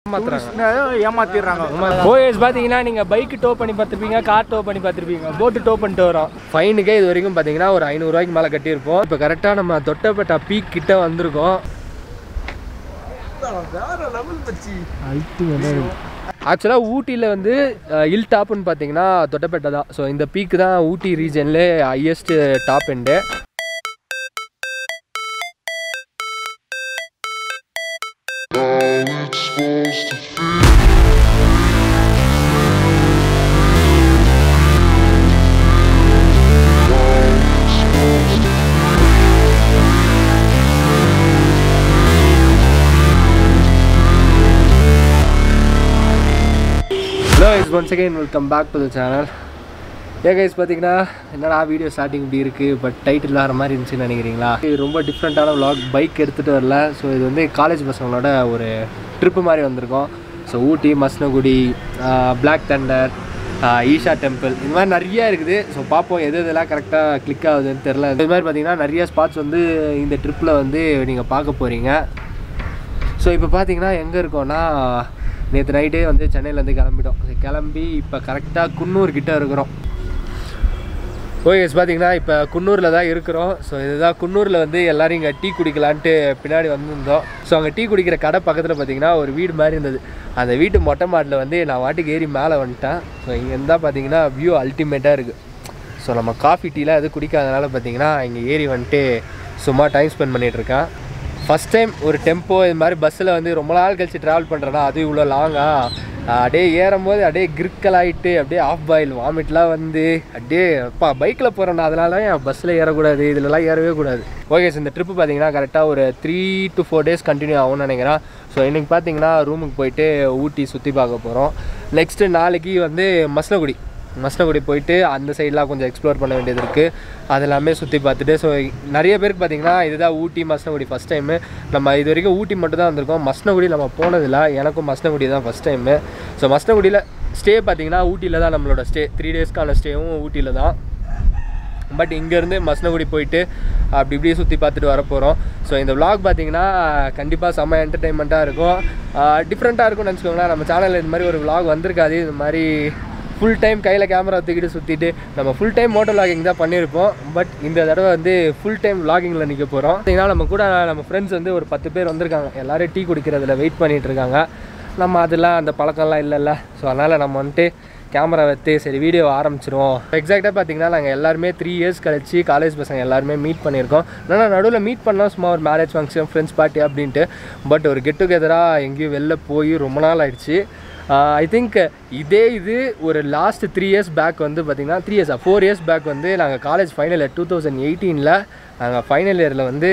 ஏமாத்திடுறாங்க OS பார்த்தீங்கன்னா நீங்கள் bike to பண்ணி பார்த்துருப்பீங்க கார் டோ பண்ணி பார்த்துருப்பீங்க போட்டு டோ பண்ணிட்டு வரோம் ஃபைனுக்கே இது வரைக்கும் பார்த்தீங்கன்னா ஒரு ஐநூறுரூவாய்க்கு மேலே கட்டியிருப்போம் இப்போ கரெக்டாக நம்ம தொட்டப்பட்ட பீக் கிட்ட வந்திருக்கோம் ஆக்சுவலாக ஊட்டியில் வந்து ஹில் டாப்னு பார்த்தீங்கன்னா தொட்டப்பேட்டை தான் ஸோ இந்த பீக்கு தான் ஊட்டி ரீஜன்லே highest top end hello is once again welcome back to the channel hey guys பார்த்தீங்கன்னா என்னடா வீடியோ ஸ்டார்டிங் இப்படி இருக்குது பட் டைட்டில் ஆகிற மாதிரி இருந்துச்சுன்னு நினைக்கிறீங்களா இது ரொம்ப டிஃப்ரெண்ட்டான vlog பைக் எடுத்துகிட்டு வரல ஸோ இது வந்து காலேஜ் பசங்களோட ஒரு ட்ரிப்பு மாதிரி வந்திருக்கோம் so Ooty Masinagudi Black Thunder Isha temple இந்த மாதிரி நிறைய இருக்குது ஸோ பார்ப்போம் எது எதெல்லாம் கரெக்டாக கிளிக் ஆகுதுன்னு தெரில இது மாதிரி பார்த்தீங்கன்னா நிறைய ஸ்பாட்ஸ் வந்து இந்த ட்ரிப்பில் வந்து நீங்கள் பார்க்க போகிறீங்க ஸோ இப்போ பார்த்தீங்கன்னா எங்கே இருக்கோம்னா நேற்று நைட்டே வந்து சென்னையிலேருந்து கிளம்பிட்டோம் So, கிளம்பி இப்போ கரெக்டாக குன்னூர் கிட்ட இருக்கிறோம் ஓஎஸ் பார்த்தீங்கன்னா இப்போ குன்னூரில் தான் இருக்கிறோம் ஸோ இதுதான் குன்னூரில் வந்து எல்லாரும் இங்கே டீ குடிக்கலான்ட்டு பின்னாடி வந்திருந்தோம் ஸோ அங்கே டீ குடிக்கிற கடை பக்கத்தில் பார்த்தீங்கன்னா ஒரு வீடு மாதிரி இருந்தது அந்த வீட்டு மொட்டை மாடியில் வந்து நான் வாட்டுக்கு ஏறி மேலே வந்துட்டேன் ஸோ இங்கே இருந்தால் பார்த்தீங்கன்னா வியூ அல்டிமேட்டாக இருக்குது ஸோ நம்ம காஃபி டீலாம் எதுவும் குடிக்காதனால பார்த்தீங்கன்னா இங்கே ஏறி வந்துட்டு சும்மா டைம் ஸ்பெண்ட் பண்ணிகிட்ருக்கேன் ஃபஸ்ட் டைம் ஒரு டெம்போ இது மாதிரி பஸ்ஸில் வந்து ரொம்ப நாள் கழிச்சு ட்ராவல் பண்ணுறேன்னா அது இவ்வளோ லாங்கா அப்படியே ஏறும்போது அப்படியே கிரிக்கல் ஆகிட்டு அப்படியே ஆஃப் பாயில் வாமிட்லாம் வந்து அப்படியே அப்பா பைக்கில் போகிறேன்னா அதனால என் பஸ்ஸில் ஏறக்கூடாது இதுலலாம் ஏறவே கூடாது ஓகே சார் இந்த ட்ரிப்பு பார்த்தீங்கன்னா கரெக்டாக ஒரு three to four days continue ஆகும்னு நினைக்கிறேன் ஸோ இன்றைக்கி பார்த்தீங்கன்னா ரூமுக்கு போயிட்டு ஊட்டி சுற்றி பார்க்க போகிறோம் நெக்ஸ்ட்டு நாளைக்கு வந்து மஸ்னகுடி மஸ்னகுடி போயிட்டு அந்த சைட்லாம் கொஞ்சம் எக்ஸ்ப்ளோர் பண்ண வேண்டியது இருக்குது அது எல்லாமே சுற்றி பார்த்துட்டு ஸோ நிறைய பேருக்கு பார்த்தீங்கன்னா இதுதான் ஊட்டி மஸ்னகுடி ஃபஸ்ட் டைமு நம்ம இது வரைக்கும் ஊட்டி மட்டும் தான் வந்திருக்கோம் மஸ்னகுடி நம்ம போனதில்ல எனக்கும் மஸ்னகுடி தான் ஃபஸ்ட் டைமு ஸோ மஸ்னகுடியில் ஸ்டே பார்த்தீங்கன்னா ஊட்டியில் தான் நம்மளோட ஸ்டே த்ரீ டேஸ்க்கான ஸ்டேவும் ஊட்டியில் தான் பட் இங்கேருந்து மஸ்னகுடி போயிட்டு அப்படி இப்படியே சுற்றி பார்த்துட்டு வர போகிறோம் ஸோ இந்த vlog பார்த்தீங்கன்னா கண்டிப்பாக செம்ம என்டர்டைன்மெண்ட்டாக இருக்கும் டிஃப்ரெண்ட்டாக இருக்கும்னு நினச்சிக்கோங்களேன் நம்ம சேனலில் இந்த மாதிரி ஒரு vlog வந்திருக்காது இது மாதிரி ஃபுல் டைம் கையில் கேமரா தூக்கிட்டு சுற்றிட்டு நம்ம ஃபுல் டைம் மோட்டோ vlogging தான் பண்ணியிருப்போம் பட் இந்த தடவை வந்து ஃபுல் டைம் vloggingல நிற்க போகிறோம் பார்த்தீங்கன்னா நம்ம கூட நம்ம ஃப்ரெண்ட்ஸ் வந்து ஒரு பத்து பேர் வந்திருக்காங்க எல்லாரும் டீ குடிக்கிறதுல வெயிட் பண்ணிட்டு இருக்காங்க நம்ம அதெல்லாம் அந்த பழக்கம்லாம் இல்லைல்ல ஸோ அதனால் நம்ம வந்துட்டு கேமரா வைத்து சரி வீடியோ ஆரம்பிச்சிருவோம் எக்ஸாக்டாக பார்த்தீங்கன்னா நாங்கள் எல்லாருமே த்ரீ இயர்ஸ் கழிச்சு காலேஜ் பசங்க எல்லாருமே மீட் பண்ணியிருக்கோம் ஆனால் நடுவில் மீட் பண்ணோம் சும்மா ஒரு மேரேஜ் ஃபங்க்ஷன் ஃப்ரெண்ட்ஸ் பார்ட்டி அப்படின்ட்டு பட் ஒரு கெட் டுகெதராக எங்கேயும் வெளில போய் ரொம்ப நாள் ஆயிடுச்சு ஐ திங்க் இதே இது ஒரு லாஸ்ட் த்ரீ இயர்ஸ் பேக் வந்து பார்த்திங்கன்னா த்ரீ இயர்ஸா ஃபோர் இயர்ஸ் பேக் வந்து நாங்கள் college final year two thousand எயிட்டீனில் நாங்கள் ஃபைனல் இயரில் வந்து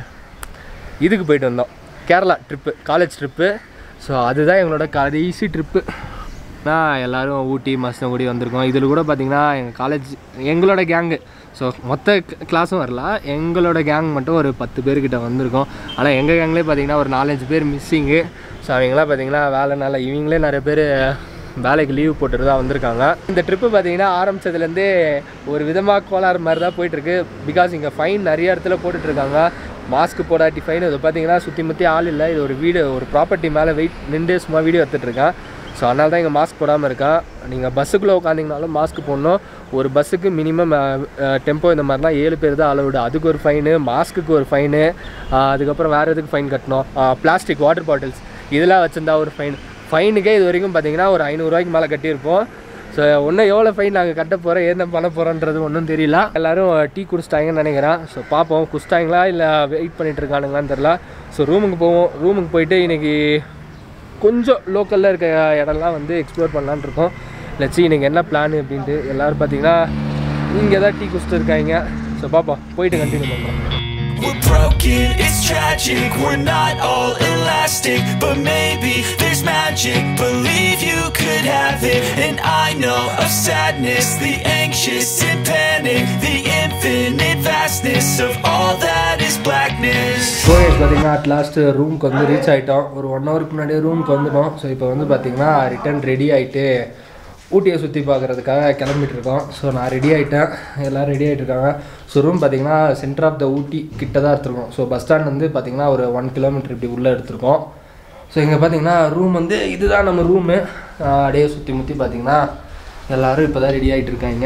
இதுக்கு போயிட்டு வந்தோம் Kerala trip college trip so அதுதான் எங்களோட கடைசி ட்ரிப்பு நான் எல்லோரும் ஊட்டி மசனகுடி வந்திருக்கோம் இதில் கூட பார்த்திங்கன்னா எங்கள் காலேஜ் எங்களோட கேங்கு ஸோ மொத்த கிளாஸும் வரல எங்களோட கேங் மட்டும் ஒரு பத்து பேர்கிட்ட வந்திருக்கோம் ஆனால் எங்கள் கேங்லேயே பார்த்திங்கன்னா ஒரு நாலஞ்சு பேர் மிஸ்ஸிங்கு ஸோ அவங்களாம் பார்த்திங்கன்னா வேலைனால இவங்களே நிறைய பேர் வேலைக்கு லீவ் போட்டுட்டு தான் வந்திருக்காங்க இந்த ட்ரிப்பு பார்த்தீங்கன்னா ஆரம்பிச்சதுலேருந்தே ஒரு விதமாக கோளாறு மாதிரி தான் போயிட்டுருக்கு பிகாஸ் இங்கே ஃபைன் நிறைய இடத்துல போட்டுட்ருக்காங்க மாஸ்க் போடாட்டி ஃபைன் இது பார்த்தீங்கன்னா சுற்றி முற்றி ஆள் இல்லை இது ஒரு வீடு ஒரு ப்ராப்பர்ட்டி மேலே வெயிட் நின்று சும்மா வீடியோ எடுத்துகிட்ருக்கேன் ஸோ அதனால தான் இங்கே மாஸ்க் போடாமல் இருக்கேன் நீங்கள் பஸ்ஸுக்குள்ளே உட்காந்திங்கனாலும் மாஸ்க் போடணும் ஒரு பஸ்ஸுக்கு மினிமம் டெம்போ இந்த மாதிரிலாம் ஏழு பேர் தான் அலவுடு அதுக்கு ஒரு ஃபைனு மாஸ்க்குக்கு ஒரு ஃபைனு அதுக்கப்புறம் வேறு எதுக்கு ஃபைன் கட்டணும் பிளாஸ்டிக் வாட்டர் பாட்டில்ஸ் இதெல்லாம் வச்சுருந்தா ஒரு ஃபைன் ஃபைனுக்கே இது வரைக்கும் பார்த்தீங்கன்னா ஒரு ஐநூறுரூவாய்க்கு மேலே கட்டியிருப்போம் ஸோ ஒன்றும் எவ்வளோ ஃபைன் நாங்கள் கட்ட போகிறோம் என்ன பண்ண போகிறோன்றது ஒன்றும் தெரியல எல்லாரும் டீ குடிச்சிட்டாங்கன்னு நினைக்கிறேன் ஸோ பார்ப்போம் குடிச்சிட்டாங்களா இல்லை வெயிட் பண்ணிட்டு இருக்கானுங்களான்னு தெரில ஸோ ரூமுக்கு போவோம் ரூமுக்கு போயிட்டு இன்றைக்கி கொஞ்சம் லோக்கலில் இருக்க இடம்லாம் வந்து எக்ஸ்ப்ளோர் பண்ணலான்னு இருக்கோம் லட்சி இன்றைக்கி என்ன பிளான் அப்படின்ட்டு எல்லோரும் பார்த்தீங்கன்னா இங்கே தான் டீ குடிச்சிட்டு இருக்காங்க ஸோ பார்ப்போம் போயிட்டு கண்டினியூ பண்ணுறோம் We're broken, it's tragic, we're not all elastic But maybe there's magic, believe you could have it And I know of sadness, the anxious and panic The infinite vastness of all that is blackness கோயேஜ் பார்த்தீங்கன்னா at last ரூமுக்கு வந்து reach ஆகிட்டோம் ஒரு one ஹவருக்கு முன்னாடியே ரூமுக்கு வந்துட்டோம் so இப்போ வந்து பார்த்தீங்கன்னா ரிட்டர்ன் ரெடி ஆகிட்டு ஊட்டியை சுற்றி பார்க்குறதுக்காக கிளம்பிட்டு இருக்கோம் ஸோ நான் ரெடி ஆகிட்டேன் எல்லோரும் ரெடி ஆகிட்டு இருக்காங்க ஸோ ரூம் பார்த்தீங்கன்னா சென்டர் ஆஃப் த ஊட்டி கிட்ட தான் எடுத்திருக்கோம் ஸோ பஸ் ஸ்டாண்ட் வந்து பார்த்தீங்கன்னா ஒரு ஒன் கிலோமீட்டர் இப்படி உள்ளே எடுத்திருக்கோம் ஸோ இங்கே பார்த்தீங்கன்னா ரூம் வந்து இதுதான் நம்ம ரூமு அப்படியே சுற்றி முற்றி பார்த்தீங்கன்னா எல்லோரும் இப்போ தான் ரெடி ஆகிட்டு இருக்காங்க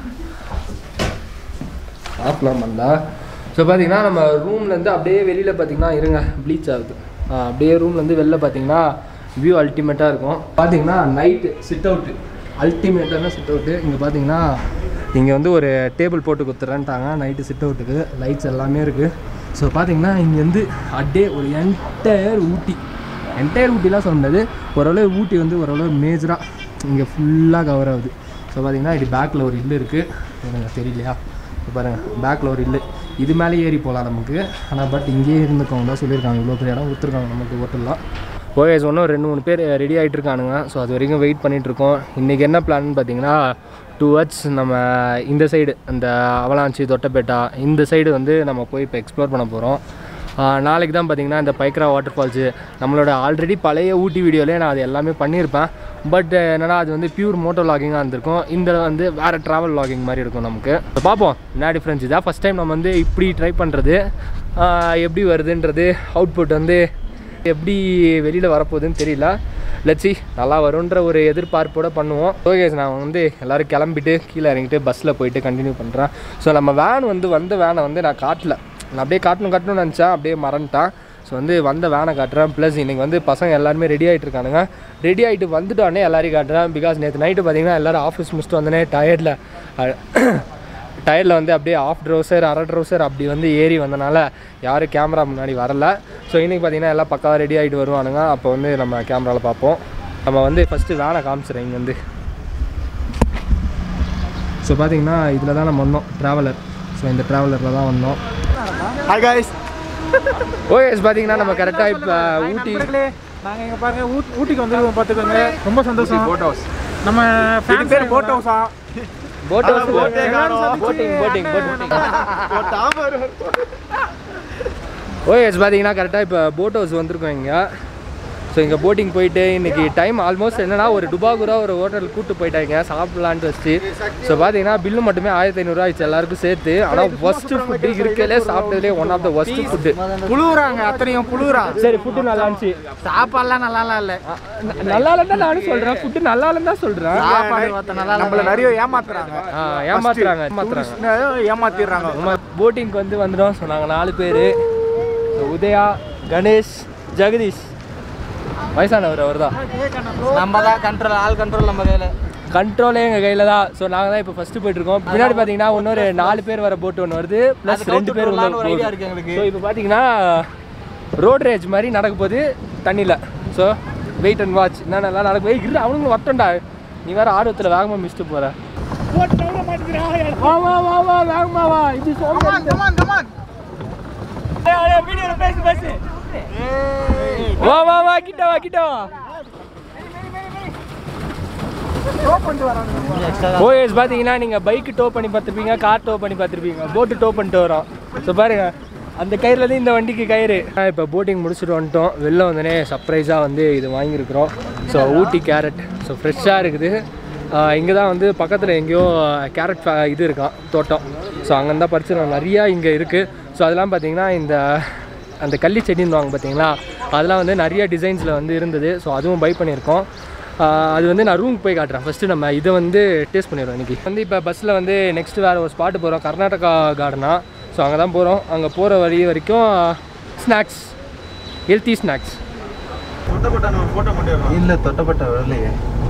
ஆஃப்லாம் பண்ணல ஸோ பார்த்தீங்கன்னா நம்ம ரூம்லேருந்து அப்படியே வெளியில் பார்த்தீங்கன்னா இருங்க ப்ளீச் ஆகுது ஆ, அப்படியே ரூம்லேருந்து வெளில பார்த்தீங்கன்னா வியூ அல்டிமேட்டாக இருக்கும் பார்த்தீங்கன்னா நைட்டு சிட் அவுட்டு அல்டிமேட்டான சிட் அவுட்டு இங்கே பார்த்தீங்கன்னா இங்கே வந்து ஒரு டேபிள் போட்டு கொடுத்துறேன்ட்டாங்க நைட்டு சிட் அவுட்டுக்கு லைட்ஸ் எல்லாமே இருக்குது ஸோ பார்த்தீங்கன்னா இங்கே வந்து அப்படியே ஒரு என்டையர் ஊட்டி என்டையர் ஊட்டிலாம் சொல்ல முடியாது ஓரளவு ஊட்டி வந்து ஓரளவு மேஜராக இங்கே ஃபுல்லாக கவர் ஆகுது ஸோ பார்த்தீங்கன்னா இப்படி பேக்கில் ஒரு இல்லு இருக்குது எனக்கு தெரியலையா இப்போ பாருங்கள் பேக்கில் ஒரு இல்லை இது மேலே ஏறி போகலாம் நமக்கு ஆனால் பட் இங்கேயே இருந்துக்கோங்க தான் சொல்லியிருக்காங்க இவ்வளோ பெரிய இடம் கொடுத்துருக்காங்க நமக்கு ஹோட்டல்லாம் ஓகே இன்னும் ரெண்டு மூணு பேர் ரெடி ஆகிட்டு இருக்கானுங்க ஸோ அது வரைக்கும் வெயிட் பண்ணிட்டு இருக்கோம் இன்றைக்கி என்ன பிளான் பார்த்தீங்கன்னா டூ ஹவர்ஸ் நம்ம இந்த சைடு அந்த அவலாஞ்சி தொட்டபேட்டா இந்த சைடு வந்து நம்ம போய் இப்போ எக்ஸ்ப்ளோர் பண்ண போகிறோம் நாளைக்கு தான் பார்த்தீங்கன்னா இந்த பைக்ரா வாட்டர் ஃபால்ஸு நம்மளோட ஆல்ரெடி பழைய ஊட்டி வீடியோலேயே நான் அது எல்லாமே பண்ணியிருப்பேன் பட் என்னன்னா அது வந்து பியூர் மோட்டோ லாகிங்காக இருந்திருக்கும் இந்த வந்து வேறு ட்ராவல் லாகிங் மாதிரி இருக்கும் நமக்கு இப்ப பார்ப்போம் என்ன டிஃப்ரென்ஸ் இதான் ஃபஸ்ட் டைம் நம்ம வந்து இப்படி ட்ரை பண்ணுறது எப்படி வருதுன்றது அவுட்புட் வந்து எப்படி வெளியில் வரப்போகுதுன்னு தெரியல லட்சி நல்லா வரும்ன்ற ஒரு எதிர்பார்ப்போட பண்ணுவோம் ஓகே நான் வந்து எல்லோரும் கிளம்பிட்டு கீழே இறங்கிட்டு பஸ்ஸில் போயிட்டு கண்டினியூ பண்ணுறேன் ஸோ நம்ம வேன் வந்து வந்த வேனை வந்து நான் காட்டல நான் அப்படியே காட்டணும் காட்டணும்னு நினச்சேன் அப்படியே மறந்துட்டேன் ஸோ வந்து வந்த வேனை காட்டுறேன் ப்ளஸ் இன்றைக்கி வந்து பசங்க எல்லாருமே ரெடி ஆகிட்டு இருக்கானுங்க ரெடி ஆகிட்டு வந்துட்டோடனே எல்லாரையும் காட்டுறேன் பிகாஸ் நேற்று நைட்டு பார்த்தீங்கன்னா எல்லோரும் ஆஃபீஸ் முடிச்சுட்டு வந்தோடனே டயர்டில் டயரில் வந்து அப்படியே ஆஃப் ட்ரௌசர் அரை ட்ரௌசர் அப்படி வந்து ஏறி வந்தனால யாரும் கேமரா முன்னாடி வரல ஸோ இன்றைக்கி பார்த்தீங்கன்னா எல்லாம் பக்காவாக ரெடி ஆகிட்டு வருவானுங்க அப்போ வந்து நம்ம கேமராவில் பார்ப்போம் நம்ம வந்து ஃபஸ்ட்டு வேனை காமிச்சிடுறேன் இங்கே வந்து ஸோ பார்த்தீங்கன்னா இதில் தான் நம்ம வந்தோம் ட்ராவலர் ஸோ இந்த ட்ராவலரில் தான் வந்தோம் ஹாய் காய்ஸ் ஓகே பார்த்தீங்கன்னா நம்ம கரெக்டாக இப்போ ஊட்டி நாங்க இங்க பாருங்க ஊட்- ஊட்டிக்கு வந்து பார்த்துக்கோங்க ரொம்ப சந்தோஷம் போட் ஹவுஸ் நம்ம ஃபேன் பேர் போட் ஹவுஸா boat house boating boating boating ஓஎஸ் பார்த்தீங்கன்னா கரெக்டாக இப்போ போட் ஹவுஸ் வந்திருக்கோம் இங்கே ஸோ இங்கே போட்டிங் போயிட்டு இன்றைக்கி டைம் ஆல்மோஸ்ட் என்னன்னா ஒரு டுபாகுரா ஒரு ஹோட்டல் கூப்பிட்டு போயிட்டாங்க சாப்பிட்லான்ட்டு வச்சு ஸோ பார்த்தீங்கன்னா பில்லு மட்டுமே ஆயிரத்தி ஐநூறுரூவா ஆயிடுச்சு எல்லாருக்கும் சேர்த்து ஆனால் ஃபஸ்ட்டு ஃபுட்டு இருக்கலே சாப்பிட்டதுலே one of the worst food புழுவுறாங்க அத்தனையும் புழுவுறான் சரி ஃபுட்டு நல்லா இருந்துச்சு சாப்பாடுலாம் நல்லா இல்ல நல்லா இல்லைன்னு நானும் சொல்கிறேன் ஃபுட்டு நல்லா இல்லைன்னு தான் சொல்கிறேன் சாப்பாடு நம்மள நிறைய ஏமாத்துறாங்க ஏமாத்துறாங்க ஏமாத்துறாங்க ஏமாத்திடுறாங்க நம்ம போட்டிங்க்கு வந்து வந்துட்டோம் ஸோ நாங்கள் நாலு பேர் உதயா கணேஷ் ஜெகதீஷ் வயசானவர் அவர் தான் நம்ம தான் கண்ட்ரோல் ஆல் கண்ட்ரோல் நம்ம கையில கண்ட்ரோலே எங்கள் கையில் தான் ஸோ நாங்கள் தான் இப்போ ஃபஸ்ட்டு போயிட்டுருக்கோம் பின்னாடி பார்த்தீங்கன்னா இன்னொரு நாலு பேர் வர போட்டு ஒன்று வருது ப்ளஸ் ரெண்டு பேர் உள்ள ஒரு ஐடியா இருக்கு எங்களுக்கு ஸோ இப்போ பார்த்தீங்கன்னா ரோட் ரேஜ் மாதிரி நடக்க போகுது தண்ணியில் ஸோ வெயிட் அண்ட் வாட்ச் என்ன நல்லா நடக்க போய் இரு அவனுங்களும் வரட்டோண்டா நீ வேற ஆர்வத்தில் வேகமாக மிஸ்ட்டு போகிற வா வா வா வா வேகமா வா இது சொல்ல வா வா வா கிட்ட வா கிட்ட வா ஓஎஸ் பார்த்தீங்கன்னா நீங்கள் பைக்கு டோ பண்ணி பார்த்துருப்பீங்க கார் டோ பண்ணி பார்த்துருப்பீங்க போட்டு டோ பண்ணிட்டு வரோம் ஸோ பாருங்க அந்த கயிறுலேருந்து இந்த வண்டிக்கு கயிறு இப்போ போட்டிங் முடிச்சுட்டு வந்துட்டோம் வெளில வந்தோடனே சர்ப்ரைஸாக வந்து இது வாங்கியிருக்கிறோம் ஸோ ஊட்டி கேரட் ஸோ ஃப்ரெஷ்ஷாக இருக்குது இங்கே தான் வந்து பக்கத்தில் எங்கேயோ கேரட் இது இருக்கான் தோட்டம் ஸோ அங்கே தான் பறிச்சிருக்கோம் நிறையா இங்கே இருக்குது ஸோ அதெல்லாம் பார்த்தீங்கன்னா இந்த அந்த கள்ளி செடின்னு வாங்க பார்த்தீங்களா அதெல்லாம் வந்து நிறைய டிசைன்ஸில் வந்து இருந்தது ஸோ அதுவும் பை பண்ணியிருக்கோம் ஆஹ் அது வந்து நான் ரூமுக்கு போய் காட்டுறேன் ஃபஸ்ட்டு நம்ம இதை வந்து டேஸ்ட் பண்ணிடுறோம் இன்றைக்கி வந்து இப்போ பஸ்ஸில் வந்து நெக்ஸ்ட் வேறு ஒரு ஸ்பாட்டு போகிறோம் கர்நாடகா கார்டனா ஸோ அங்கே தான் போகிறோம் அங்கே போகிற வழி வரைக்கும் ஸ்நாக்ஸ் ஹெல்த்தி ஸ்நாக்ஸ் இல்ல தொட்டப்பட்ட வரலையே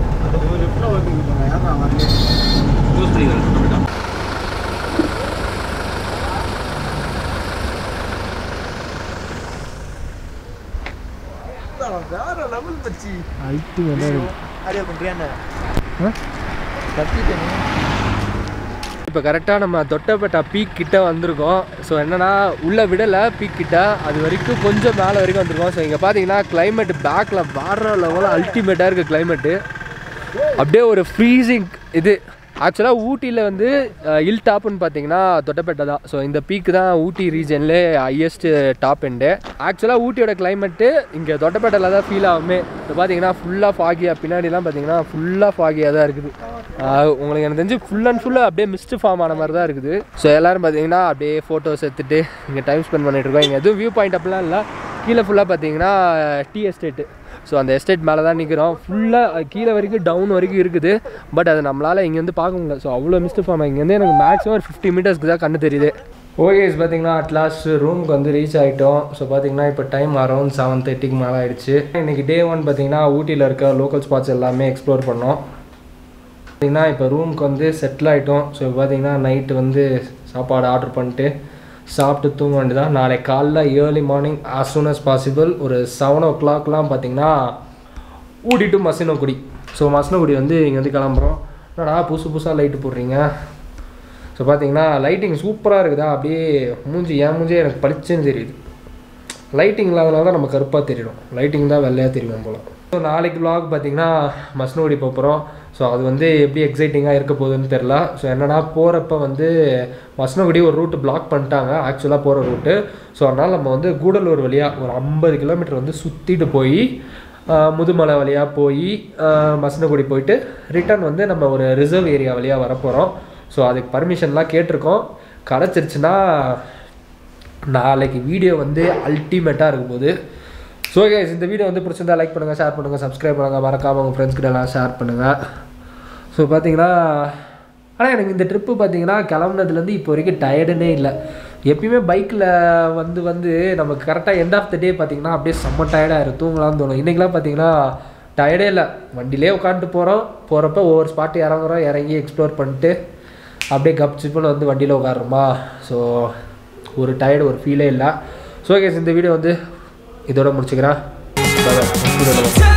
இப்போ கரெக்டாக நம்ம தொட்டப்பட்டா பீக் கிட்ட வந்திருக்கோம் ஸோ என்னன்னா உள்ளே விடலை பீக் கிட்ட அது வரைக்கும் கொஞ்சம் மேலே வரைக்கும் வந்திருக்கோம் ஸோ இங்கே பார்த்தீங்கன்னா climate பேக்கில் வர லெவலில் அல்டிமேட்டாக இருக்குது climate அப்படியே ஒரு ஃப்ரீசிங் இது ஆக்சுவலாக ஊட்டியில் வந்து ஹில் டாப்னு பார்த்தீங்கன்னா தொட்டப்பேட்டை தான் ஸோ இந்த பீக் தான் ஊட்டி ரீஜன்லே ஹையஸ்ட் டாப் எண்டு ஆக்சுவலாக ஊட்டியோட கிளைமேட்டு இங்கே தொட்டப்பேட்டையில் தான் ஃபீல் ஆகுமே இப்போ பார்த்தீங்கன்னா ஃபுல்லாக ஃபாகியாக பின்னாடிலாம் பார்த்தீங்கன்னா ஃபுல்லாக ஃபாகியாக தான் இருக்குது ஆஹ் உங்களுக்கு எனக்கு தெரிஞ்சு ஃபுல் அண்ட் ஃபுல்லாக அப்படியே மிஸ்ட் ஃபார்ம் ஆன மாதிரி தான் இருக்குது ஸோ எல்லோரும் பார்த்தீங்கன்னா அப்படியே ஃபோட்டோஸ் எடுத்துகிட்டு இங்கே டைம் ஸ்பெண்ட் பண்ணிட்டு இருக்கோம் இங்கே எதுவும் வியூ பாயிண்ட் அப்படிலாம் இல்லை கீழே ஃபுல்லாக பார்த்தீங்கன்னா டீ எஸ்டேட்டு ஸோ அந்த எஸ்டேட் மேலே தான் நிற்கிறோம் ஃபுல்லாக கீழே வரைக்கும் டவுன் வரைக்கும் இருக்குது பட் அது நம்மளால் இங்கேருந்து பார்க்க முடியல ஸோ அவ்வளோ மிஸ்ட் ஃபார்ம் இங்கேருந்து எனக்கு மேக்ஸிமம் ஒரு ஃபிஃப்டி மீட்டர்ஸ்க்கு தான் கண்ணு தெரியுது ஓகேஸ் பார்த்தீங்கன்னா அட்லாஸ்ட் ரூமுக்கு வந்து ரீச் ஆகிட்டோம் ஸோ பார்த்தீங்கன்னா இப்போ டைம் அரௌண்ட் செவன் தேர்ட்டிக்கு மேலே ஆயிடுச்சு இன்றைக்கி டே ஒன் பார்த்தீங்கன்னா ஊட்டியில் இருக்க லோக்கல் ஸ்பாட்ஸ் எல்லாமே எக்ஸ்ப்ளோர் பண்ணோம் பார்த்தீங்கன்னா இப்போ ரூமுக்கு வந்து செட்டில் ஆகிட்டோம் ஸோ இப்போ பார்த்தீங்கன்னா நைட்டு வந்து சாப்பாடு ஆர்டர் பண்ணிட்டு சாப்பிட்டு தூங்க வேண்டியதான் நாளைக்கு காலைல early morning as soon as possible ஒரு செவன் ஓ கிளாக்லாம் பார்த்தீங்கன்னா ஊட்டி டு மசினகுடி ஸோ மசினகுடி வந்து இங்கே வந்து கிளம்புறோம் என்னடா புதுசு புதுசாக லைட்டு போடுறீங்க ஸோ பார்த்தீங்கன்னா லைட்டிங் சூப்பராக இருக்குதா அப்படியே மூஞ்சி என் மூஞ்சி எனக்கு பளிச்சுன்னு தெரியுது லைட்டிங் இல்லாதனால தான் நம்ம கருப்பாக தெரியும் லைட்டிங் தான் வெள்ளையாக தெரியும் போல் ஸோ நாளைக்கு vlog பார்த்தீங்கன்னா மஸ்னோடி போகிறோம் ஸோ அது வந்து எப்படி எக்ஸைட்டிங்காக இருக்க போகுதுன்னு தெரில ஸோ என்னன்னா போகிறப்ப வந்து மஸ்னகுடி ஒரு ரூட்டு பிளாக் பண்ணிட்டாங்க ஆக்சுவலாக போகிற ரூட்டு ஸோ அதனால் நம்ம வந்து கூடலூர் வழியாக ஒரு ஐம்பது கிலோமீட்டர் வந்து சுற்றிட்டு போய் ஆஹ், முதுமலை வழியாக போய் ஆஹ், மசனகுடி போயிட்டு ரிட்டர்ன் வந்து நம்ம ஒரு ரிசர்வ் ஏரியா வழியாக வரப்போகிறோம் ஸோ அதுக்கு பர்மிஷன்லாம் கேட்டிருக்கோம் கிடச்சிருச்சுன்னா நாளைக்கு வீடியோ வந்து அல்டிமேட்டாக இருக்கும் போது ஸோ guys இந்த வீடியோ வந்து பிடிச்சிருந்தா லைக் பண்ணுங்கள் ஷேர் பண்ணுங்கள் சப்ஸ்கிரைப் பண்ணுங்கள் மறக்காமல் உங்கள் ஃப்ரெண்ட்ஸ் கிட்ட எல்லாம் ஷேர் பண்ணுங்கள் ஸோ பார்த்தீங்கன்னா ஆனால் எனக்கு இந்த ட்ரிப்பு பார்த்தீங்கன்னா கிளம்புனதுலேருந்து இப்போ வரைக்கும் டயர்டுனே இல்லை எப்பயுமே பைக்கில் வந்து வந்து நமக்கு கரெக்டாக எண்ட் ஆஃப் த டே பார்த்தீங்கன்னா அப்படியே செம்ம டயர்டாக தூங்கலாம்னு தோணும் இன்றைக்கெலாம் பார்த்தீங்கன்னா டயர்டே இல்லை வண்டியிலே உட்காந்துட்டு போகிறோம் போகிறப்ப ஒவ்வொரு ஸ்பாட்டு இறங்குறோம் இறங்கி எக்ஸ்ப்ளோர் பண்ணிட்டு அப்படியே கப் சிப்புன்னு வந்து வண்டியில் உட்காருமா ஸோ ஒரு டயர்டு ஒரு ஃபீலே இல்லை ஸோ கேஸ் இந்த வீடியோ வந்து இதோட முடிச்சுக்கிறேன் Bye bye. Next video ல பார்ப்போம்.